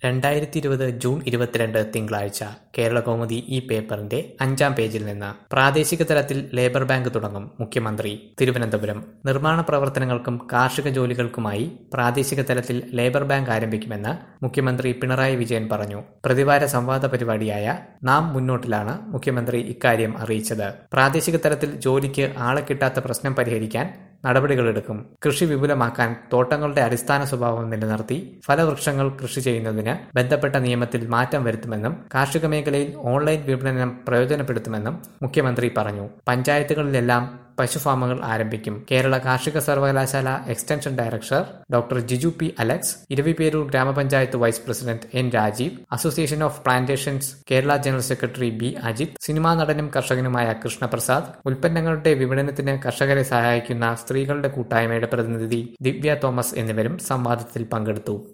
രണ്ടായിരത്തി ഇരുപത് ജൂൺ ഇരുപത്തിരണ്ട് തിങ്കളാഴ്ച കേരളകൗമുദി ഈ പേപ്പറിന്റെ അഞ്ചാം പേജിൽ നിന്ന് പ്രാദേശിക തലത്തിൽ ലേബർ ബാങ്ക് തുടങ്ങും മുഖ്യമന്ത്രി തിരുവനന്തപുരം നിർമ്മാണ പ്രവർത്തനങ്ങൾക്കും കാർഷിക ജോലികൾക്കുമായി പ്രാദേശിക തലത്തിൽ ലേബർ ബാങ്ക് ആരംഭിക്കുമെന്ന് മുഖ്യമന്ത്രി പിണറായി വിജയൻ പറഞ്ഞു പ്രതിവാര സംവാദ പരിപാടിയായ നാം മുന്നോട്ടിലാണ് മുഖ്യമന്ത്രി ഇക്കാര്യം അറിയിച്ചത് പ്രാദേശിക തലത്തിൽ ജോലിക്ക് ആളെ കിട്ടാത്ത പ്രശ്നം പരിഹരിക്കാൻ നടപടികളെടുക്കും കൃഷി വിപുലമാക്കാൻ തോട്ടങ്ങളുടെ അടിസ്ഥാന സ്വഭാവം നിലനിർത്തി ഫലവൃക്ഷങ്ങൾ കൃഷി ചെയ്യുന്നതിന് ബന്ധപ്പെട്ട നിയമത്തിൽ മാറ്റം വരുത്തുമെന്നും കാർഷിക മേഖലയിൽ ഓൺലൈൻ വിപണനം പ്രയോജനപ്പെടുത്തുമെന്നും മുഖ്യമന്ത്രി പറഞ്ഞു പഞ്ചായത്തുകളിലെല്ലാം പശുഫാമുകൾ ആരംഭിക്കും കേരള കാർഷിക സർവകലാശാല extension director doctor Jiju P Alex Eraviperoor ഗ്രാമപഞ്ചായത്ത് vice president N Rajeev association of plantations Kerala general secretary B Ajith cinema നടനും കർഷകനുമായ കൃഷ്ണപ്രസാദ് ഉൽപ്പന്നങ്ങളുടെ വിപണനത്തിന് കർഷകരെ സഹായിക്കുന്ന സ്ത്രീകളുടെ കൂട്ടായ്മയുടെ പ്രതിനിധി ദിവ്യ തോമസ് എന്നിവരും സംവാദത്തിൽ പങ്കെടുത്തു